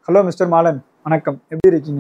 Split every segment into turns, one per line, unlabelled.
hello mister மாலன் வணக்கம் எப்படி இருக்கீங்க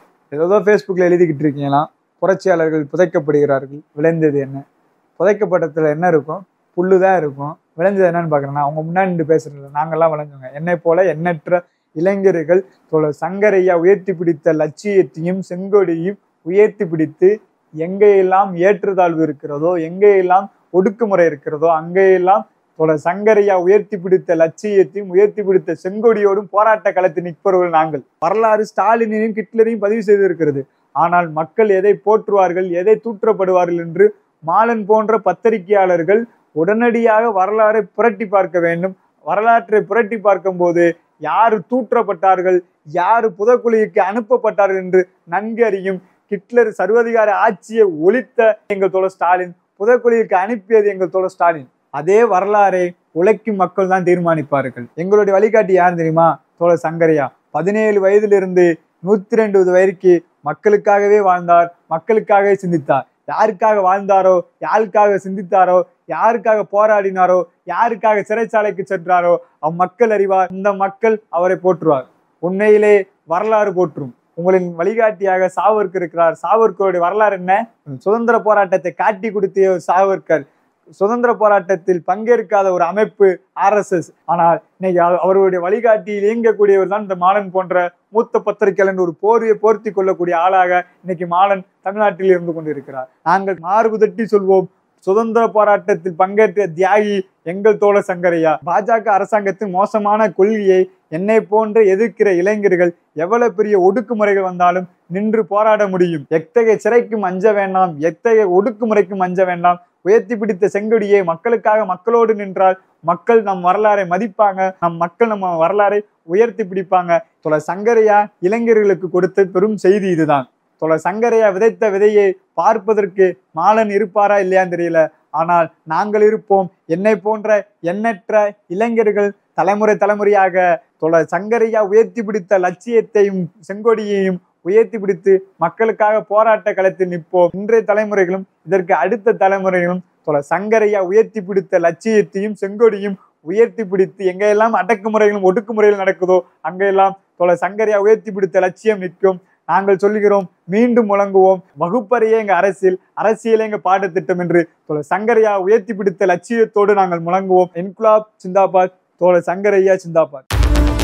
ஏதோ ஃபேஸ்புக்கில் எழுதிக்கிட்டு இருக்கீங்களாம் புரட்சியாளர்கள் புதைக்கப்படுகிறார்கள் விளைந்தது என்ன புதைக்கப்பட்டத்தில் என்ன இருக்கும் புல்லு தான் இருக்கும் விளைஞ்சது என்னன்னு பார்க்குறேன்னா அவங்க முன்னாடி நின்று பேசுறது நாங்கள்லாம் விளைஞ்சவங்க என்னை போல எண்ணற்ற இளைஞர்கள் தோழர் சங்கரையா உயர்த்தி பிடித்த லட்சியத்தையும் செங்கொடியும் உயர்த்தி பிடித்து எங்கெல்லாம் ஏற்றுதாழ்வு இருக்கிறதோ எங்கெல்லாம் ஒடுக்குமுறை இருக்கிறதோ அங்கெல்லாம் தோழர் சங்கரையா உயர்த்தி பிடித்த லட்சியத்தையும் உயர்த்தி பிடித்த செங்கொடியோடும் போராட்ட களத்தில் நிற்பவர்கள் நாங்கள் வரலாறு ஸ்டாலினையும் ஹிட்லரையும் பதிவு செய்திருக்கிறது ஆனால் மக்கள் எதை போற்றுவார்கள் எதை தூற்றப்படுவார்கள் என்று மாலன் போன்ற பத்திரிகையாளர்கள் உடனடியாக வரலாறை புரட்டி பார்க்க வேண்டும் வரலாற்றை புரட்டி பார்க்கும்போது யாரு தூற்றப்பட்டார்கள் யாரு புதக்குழிக்கு அனுப்பப்பட்டார்கள் என்று நன்கு அறியும் ஹிட்லர் சர்வதிகார ஆட்சியை ஒழித்த எங்கள் தோழர் ஸ்டாலின் புதக்குழிக்கு அனுப்பியது எங்கள் தோழர் ஸ்டாலின் அதே வரலாறை உழைக்கும் மக்கள் தான் தீர்மானிப்பார்கள் எங்களுடைய வழிகாட்டி யார் தெரியுமா தோழர் சங்கரையா பதினேழு வயதிலிருந்து நூத்தி ரெண்டு வயதுக்கு மக்களுக்காகவே வாழ்ந்தார் மக்களுக்காகவே சிந்தித்தார் யாருக்காக வாழ்ந்தாரோ யாருக்காக சிந்தித்தாரோ யாருக்காக போராடினாரோ யாருக்காக சிறைச்சாலைக்கு சென்றாரோ அம்மக்கள் அறிவார் இந்த மக்கள் அவரை போற்றுவார் உண்மையிலே வரலாறு போற்றும் உங்களின் வழிகாட்டியாக சாவர்கர் இருக்கிறார் சாவர்கருடைய வரலாறு என்ன சுதந்திர போராட்டத்தை காட்டி கொடுத்திய சாவர்கர் சுதந்திர போராட்டத்தில் பங்கேற்காத ஒரு அமைப்பு ஆர்எஸ்எஸ் ஆனால் இன்னைக்கு அவ- அவருடைய வழிகாட்டியில் இயங்கக்கூடியவர் தான் இந்த மாலன் போன்ற மூத்த பத்திரிகையாளர் ஒரு போர்வையை போர்த்தி கொள்ளக்கூடிய ஆளாக இன்னைக்கு மாலன் தமிழ்நாட்டில் இருந்து கொண்டிருக்கிறார் நாங்கள் மார்பு தட்டி சொல்வோம் சுதந்திர போராட்டத்தில் பங்கேற்ற தியாகி எங்கள் தோழ சங்கரையா பாஜக அரசாங்கத்தின் மோசமான கொள்கையை என்னை போன்ற எதிர்க்கிற இளைஞர்கள் எவ்வளவு பெரிய ஒடுக்குமுறைகள் வந்தாலும் நின்று போராட முடியும் எத்தகைய சிறைக்கும் அஞ்ச வேண்டாம் எத்தகைய ஒடுக்குமுறைக்கும் அஞ்ச வேண்டாம் உயர்த்தி பிடித்த செங்கொடியை மக்களுக்காக மக்களோடு நின்றால் மக்கள் நம் வரலாறை மதிப்பாங்க நம் மக்கள் நம்ம வரலாறை உயர்த்தி பிடிப்பாங்க தொலை சங்கரையா இளைஞர்களுக்கு கொடுத்த பெரும் செய்தி இதுதான் தொலை சங்கரையா விதைத்த விதையை பார்ப்பதற்கு மாலன் இருப்பாரா இல்லையான்னு தெரியல ஆனால் நாங்கள் இருப்போம் என்னை போன்ற எண்ணற்ற இளைஞர்கள் தலைமுறை தலைமுறையாக தொலை சங்கரையா உயர்த்தி பிடித்த லட்சியத்தையும் செங்கொடியையும் உயர்த்தி பிடித்து மக்களுக்காக போராட்ட களத்தில் நிற்போம் இன்றைய தலைமுறைகளும் இதற்கு அடுத்த தலைமுறைகளும் தொலை சங்கரையா உயர்த்தி பிடித்த லட்சியத்தையும் செங்கொடியும் உயர்த்தி பிடித்து எங்கெல்லாம் அடக்குமுறைகளும் ஒடுக்குமுறைகளும் நடக்குதோ அங்கெல்லாம் தொலை சங்கரையா உயர்த்தி பிடித்த லட்சியம் நிற்கும் நாங்கள் சொல்லுகிறோம் மீண்டும் முழங்குவோம் வகுப்பறையே எங்க அரசியல் அரசியலே எங்க பாடத்திட்டம் என்று தோழ சங்கரையா உயர்த்தி பிடித்த லட்சியத்தோடு நாங்கள் முழங்குவோம் இன்குலாப் சிந்தாபாத் தோழ சங்கரையா சிந்தாபாத்